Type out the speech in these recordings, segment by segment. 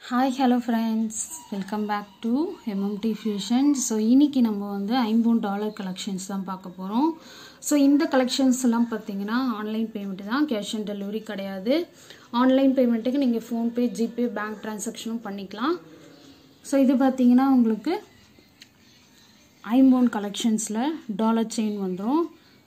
hi hello friends welcome back to MMT fusion so இன்னைக்கு நம்ம வந்து ஐம்பூன் டாலர் கலெக்ஷன்ஸ் தான் பார்க்க போகிறோம் ஸோ இந்த கலெக்ஷன்ஸ் எல்லாம் பார்த்தீங்கன்னா ஆன்லைன் பேமெண்ட் தான் கேஷ் ஆன் டெலிவரி கிடையாது ஆன்லைன் பேமெண்ட்டுக்கு நீங்கள் ஃபோன்பே ஜிபே பேங்க் ட்ரான்சாக்ஷனும் பண்ணிக்கலாம் ஸோ இது பார்த்தீங்கன்னா உங்களுக்கு ஐம்பூன் கலெக்ஷன்ஸில் டாலர் செயின் வந்துடும்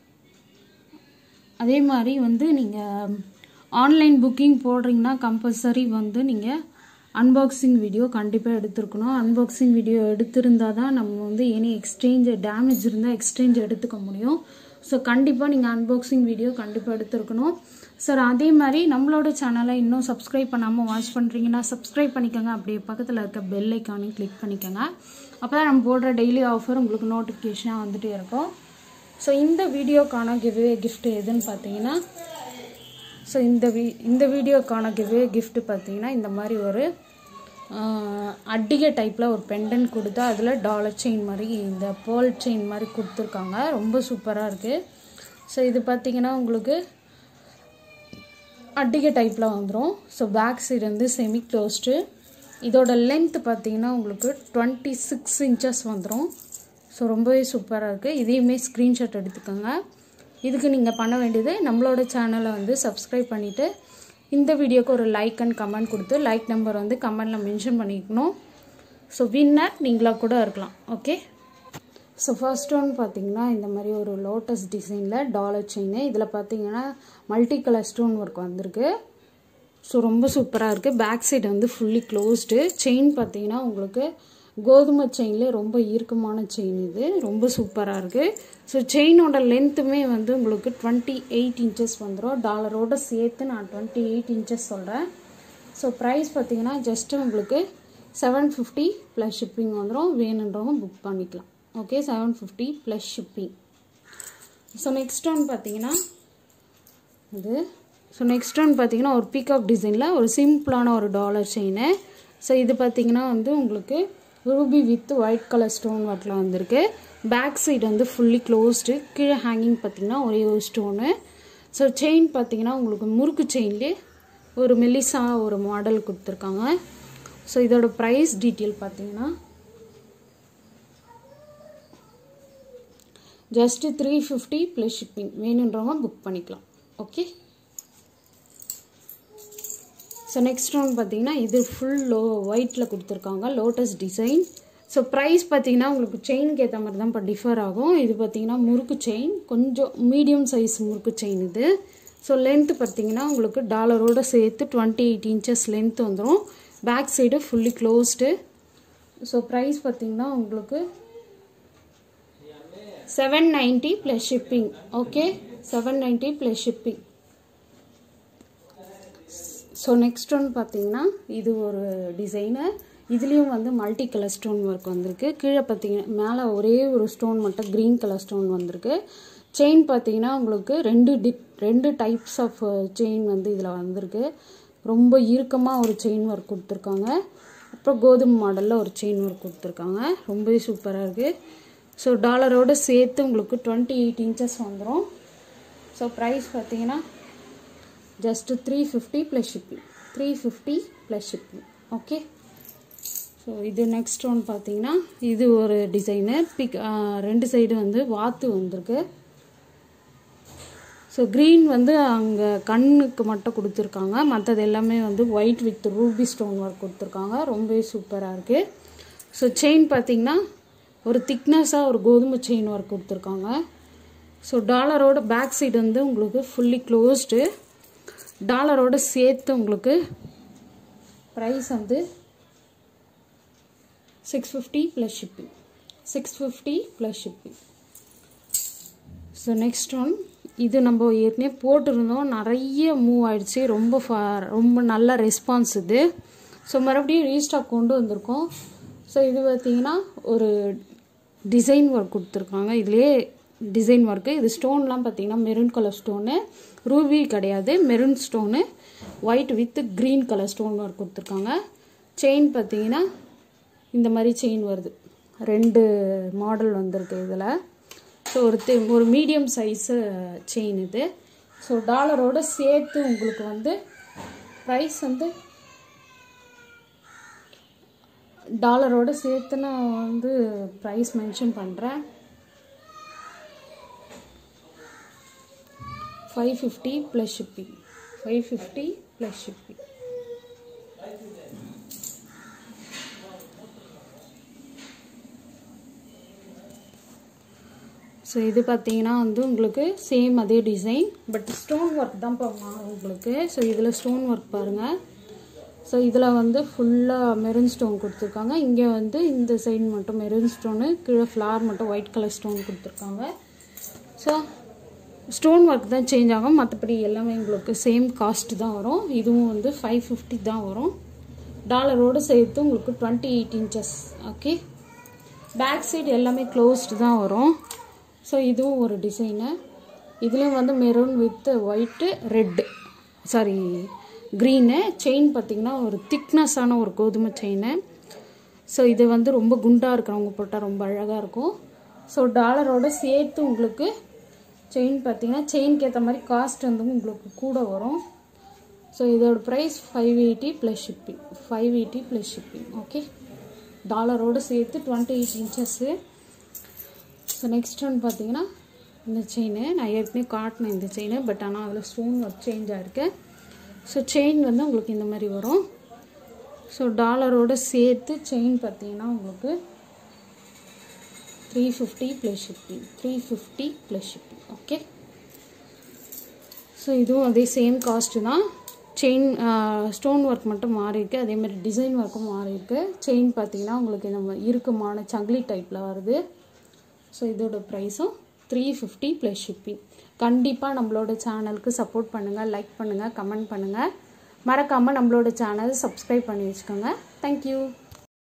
அதே மாதிரி வந்து நீங்கள் ஆன்லைன் புக்கிங் போடுறீங்கன்னா கம்பல்சரி வந்து நீங்கள் அன்பாக்சிங் வீடியோ கண்டிப்பாக எடுத்துருக்கணும் அன்பாக்சிங் வீடியோ எடுத்திருந்தால் தான் நம்ம வந்து எனி எக்ஸ்சேஞ்ச் டேமேஜ் இருந்தால் எக்ஸ்சேஞ்ச் எடுத்துக்க முடியும் ஸோ கண்டிப்பாக நீங்கள் அன்பாக்சிங் வீடியோ கண்டிப்பாக எடுத்துருக்கணும் சார் அதே மாதிரி நம்மளோட சேனலை இன்னும் சப்ஸ்கிரைப் பண்ணாமல் வாட்ச் பண்ணுறீங்கன்னா சப்ஸ்கிரைப் பண்ணிக்கோங்க அப்படியே பக்கத்தில் இருக்க பெல் ஐக்கானையும் கிளிக் பண்ணிக்கோங்க அப்போ தான் நம்ம போடுற டெய்லி ஆஃபர் உங்களுக்கு நோட்டிஃபிகேஷனாக வந்துகிட்டே இருக்கும் ஸோ இந்த வீடியோக்கான கிவ்வே கிஃப்ட் எதுன்னு பார்த்தீங்கன்னா ஸோ இந்த வீ இந்த வீடியோக்கான கிவ்வே கிஃப்ட் பார்த்தீங்கன்னா இந்த மாதிரி ஒரு அட்டிகை டைப்பில் ஒரு பெண்டன் கொடுத்தா அதில் டாலர் செயின் மாதிரி இந்த பேர்ல் செயின் மாதிரி கொடுத்துருக்காங்க ரொம்ப சூப்பராக இருக்குது ஸோ இது பார்த்தீங்கன்னா உங்களுக்கு அட்டிகை டைப்பில் வந்துடும் ஸோ பேக் சைடு வந்து செமி க்ளோஸ்டு இதோட லென்த் பார்த்தீங்கன்னா உங்களுக்கு டுவெண்ட்டி சிக்ஸ் இன்ச்சஸ் வந்துடும் ஸோ ரொம்பவே சூப்பராக இருக்குது இதையுமே ஸ்க்ரீன்ஷாட் எடுத்துக்கோங்க இதுக்கு நீங்கள் பண்ண வேண்டியது நம்மளோட சேனலை வந்து சப்ஸ்கிரைப் பண்ணிவிட்டு இந்த வீடியோக்கு ஒரு லைக் அண்ட் கமெண்ட் கொடுத்து லைக் நம்பர் வந்து கமெண்டில் மென்ஷன் பண்ணிக்கணும் ஸோ வின்னர் நீங்களாக கூட இருக்கலாம் ஓகே ஸோ ஃபர்ஸ்ட் ஒன் பார்த்தீங்கன்னா இந்த மாதிரி ஒரு லோட்டஸ் டிசைனில் டாலர் செயின் இதில் பார்த்தீங்கன்னா மல்டி கலர் ஸ்டோன் ஒர்க் வந்திருக்கு ஸோ ரொம்ப சூப்பராக இருக்குது பேக் சைடு வந்து ஃபுல்லி க்ளோஸ்டு செயின் பார்த்தீங்கன்னா உங்களுக்கு கோதுமை செயின்லேயே ரொம்ப இறுக்கமான செயின் இது ரொம்ப சூப்பராக இருக்குது ஸோ செயினோட லென்த்துமே வந்து உங்களுக்கு டுவெண்ட்டி எயிட் இன்ச்சஸ் வந்துடும் டாலரோட சேர்த்து நான் டுவெண்ட்டி எயிட் இன்ச்சஸ் சொல்கிறேன் ஸோ ப்ரைஸ் பார்த்தீங்கன்னா ஜஸ்ட்டு உங்களுக்கு செவன் ஃபிஃப்டி ப்ளஸ் ஷிப்பிங் வந்துடும் வேணுன்றவங்க புக் பண்ணிக்கலாம் okay seven fifty plus shipping so next one பார்த்தீங்கன்னா இது ஸோ நெக்ஸ்ட் ஒன் பார்த்தீங்கன்னா ஒரு பீகாக் டிசைனில் ஒரு சிம்பிளான ஒரு டாலர் செயின் ஸோ இது பார்த்தீங்கன்னா வந்து உங்களுக்கு ruby with white colour stone ஒர்க்கில் வந்திருக்கு பேக் சைடு வந்து ஃபுல்லி க்ளோஸ்டு கீழே ஹேங்கிங் பார்த்தீங்கன்னா ஒரே ஒரு ஸ்டோனு ஸோ செயின் பார்த்தீங்கன்னா உங்களுக்கு முறுக்கு செயின்லேயே ஒரு மெல்லிசா ஒரு மாடல் கொடுத்துருக்காங்க ஸோ இதோட ப்ரைஸ் டீட்டெயில் பார்த்தீங்கன்னா just three fifty plus shipping வேணுன்றவங்க புக் பண்ணிக்கலாம் ஓகே ஸோ நெக்ஸ்ட் ஒன் பார்த்தீங்கன்னா இது ஃபுல் லோ ஒயிட்டில் கொடுத்துருக்காங்க லோட்டஸ் டிசைன் ஸோ ப்ரைஸ் பார்த்தீங்கன்னா உங்களுக்கு செயினுக்கு ஏற்ற மாதிரி தான் இப்போ டிஃபர் ஆகும் இது பார்த்தீங்கன்னா முறுக்கு செயின் கொஞ்சம் மீடியம் சைஸ் முறுக்கு செயின் இது ஸோ லென்த்து பார்த்தீங்கன்னா உங்களுக்கு டாலரோட சேர்த்து டுவெண்ட்டி எயிட் இன்ச்சஸ் லென்த் வந்துடும் back side fully closed so price பார்த்தீங்கன்னா உங்களுக்கு seven ninety plus shipping okay seven ninety plus shipping so next one பார்த்தீங்கன்னா இது ஒரு டிசைனு இதுலேயும் வந்து மல்டி கலர் ஸ்டோன் ஒர்க் வந்திருக்கு கீழே பார்த்தீங்கன்னா மேலே ஒரே ஒரு ஸ்டோன் மட்டும் க்ரீன் கலர் ஸ்டோன் வந்திருக்கு செயின் பார்த்தீங்கன்னா உங்களுக்கு ரெண்டு டி ரெண்டு டைப்ஸ் ஆஃப் செயின் வந்து இதில் வந்திருக்கு ரொம்ப இறுக்கமாக ஒரு செயின் ஒர்க் கொடுத்துருக்காங்க அப்புறம் கோதுமை மாடலில் ஒரு செயின் ஒர்க் கொடுத்துருக்காங்க ரொம்பவே சூப்பராக இருக்குது ஸோ டாலரோடு சேர்த்து உங்களுக்கு டுவெண்ட்டி எயிட் இன்ச்சஸ் வந்துடும் ஸோ ப்ரைஸ் பார்த்தீங்கன்னா just three fifty plus shipping three fifty plus shipping okay so இது நெக்ஸ்ட் ஒன் பார்த்தீங்கன்னா இது ஒரு டிசைனு பிக் ரெண்டு சைடு வந்து வாத்து வந்திருக்கு ஸோ க்ரீன் வந்து அங்கே கண்ணுக்கு மட்டும் கொடுத்துருக்காங்க மற்றது எல்லாமே வந்து white with ruby stone work கொடுத்துருக்காங்க ரொம்பவே சூப்பராக இருக்குது ஸோ செயின் பார்த்தீங்கன்னா ஒரு திக்னஸாக ஒரு கோதுமை செயின் ஒர்க் கொடுத்துருக்காங்க ஸோ டாலரோட பேக் சைடு வந்து உங்களுக்கு ஃபுல்லி க்ளோஸ்டு டாலரோட சேர்த்து உங்களுக்கு ப்ரைஸ் வந்து six fifty plus shipping six fifty plus shipping so next one இது நம்ம ஏற்கனவே போட்டிருந்தோம் நிறைய மூவ் ஆயிடுச்சு ரொம்ப ஃபா ரொம்ப நல்ல ரெஸ்பான்ஸ் இது ஸோ மறுபடியும் ரீஸ்டாக் கொண்டு வந்திருக்கோம் ஸோ இது பார்த்திங்கன்னா ஒரு டிசைன் ஒர்க் கொடுத்துருக்காங்க இதுலேயே டிசைன் ஒர்க்கு இது ஸ்டோன்லாம் பார்த்தீங்கன்னா மெரூன் கலர் ஸ்டோனு ரூபி கிடையாது maroon stone white with green colour stone work கொடுத்துருக்காங்க செயின் பார்த்தீங்கன்னா இந்த மாதிரி செயின் வருது ரெண்டு மாடல் வந்திருக்கு இதில் ஸோ ஒரு தி ஒரு மீடியம் சைஸு செயின் இது ஸோ டாலரோடு சேர்த்து உங்களுக்கு வந்து ப்ரைஸ் வந்து டாலரோட சேர்த்து நான் வந்து ப்ரைஸ் மென்ஷன் பண்ணுறேன் five fifty plus shipping five fifty plus shipping so இது பார்த்தீங்கன்னா வந்து உங்களுக்கு சேம் அதே டிசைன் பட் ஸ்டோன் ஒர்க் தான் இப்போ மாறும் உங்களுக்கு ஸோ இதில் ஸ்டோன் ஒர்க் பாருங்கள் ஸோ இதில் வந்து ஃபுல்லாக மெரூன் ஸ்டோன் கொடுத்துருக்காங்க இங்கே வந்து இந்த சைடு மட்டும் மெரூன் ஸ்டோனு கீழே ஃப்ளார் மட்டும் ஒயிட் கலர் ஸ்டோன் கொடுத்துருக்காங்க ஸோ ஸ்டோன் ஒர்க் தான் சேஞ்ச் ஆகும் மற்றபடி எல்லாமே உங்களுக்கு சேம் காஸ்ட் தான் வரும் இதுவும் வந்து ஃபைவ் ஃபிஃப்டி தான் வரும் டாலரோடு சேர்த்து உங்களுக்கு twenty eight inches okay back side எல்லாமே க்ளோஸ்டு தான் வரும் ஸோ இதுவும் ஒரு டிசைனு இதுலேயும் வந்து maroon with white red sorry green chain பார்த்திங்கன்னா ஒரு திக்னஸான ஒரு கோதுமை செயின் ஸோ இது வந்து ரொம்ப குண்டாக இருக்கிறவங்க போட்டால் ரொம்ப அழகாக இருக்கும் ஸோ டாலரோட சேர்த்து உங்களுக்கு செயின் பார்த்தீங்கன்னா செயின்க்கு ஏற்ற மாதிரி காஸ்ட் வந்து உங்களுக்கு கூட வரும் ஸோ இதோட price five eighty plus shipping five eighty plus shipping okay டாலரோடு சேர்த்து twenty eight inches so next one பார்த்தீங்கன்னா இந்த செயின் நான் ஏற்கனவே காட்டினேன் இந்த செயின் பட் ஆனால் அதில் ஸ்டோன் ஒர்க் சேஞ்ச் ஆகிருக்கு ஸோ செயின் வந்து உங்களுக்கு இந்த மாதிரி வரும் ஸோ டாலரோடு சேர்த்து செயின் பார்த்தீங்கன்னா உங்களுக்கு three fifty plus shipping three fifty plus shipping okay so இதுவும் அதே சேம் காஸ்ட்டு தான் செயின் ஸ்டோன் ஒர்க் மட்டும் மாறி இருக்கு அதே மாதிரி டிசைன் ஒர்க்கும் மாறி இருக்கு செயின் பார்த்தீங்கன்னா உங்களுக்கு நம்ம இறுக்கமான சங்கிலி டைப்பில் வருது ஸோ இதோட ப்ரைஸும் த்ரீ ஃபிஃப்டி ப்ளஸ் ஷிப்பிங் கண்டிப்பாக நம்மளோட சேனலுக்கு சப்போர்ட் பண்ணுங்கள் லைக் பண்ணுங்கள் கமெண்ட் பண்ணுங்கள் மறக்காமல் நம்மளோட சேனல் சப்ஸ்கிரைப் பண்ணி வச்சுக்கோங்க தேங்க்யூ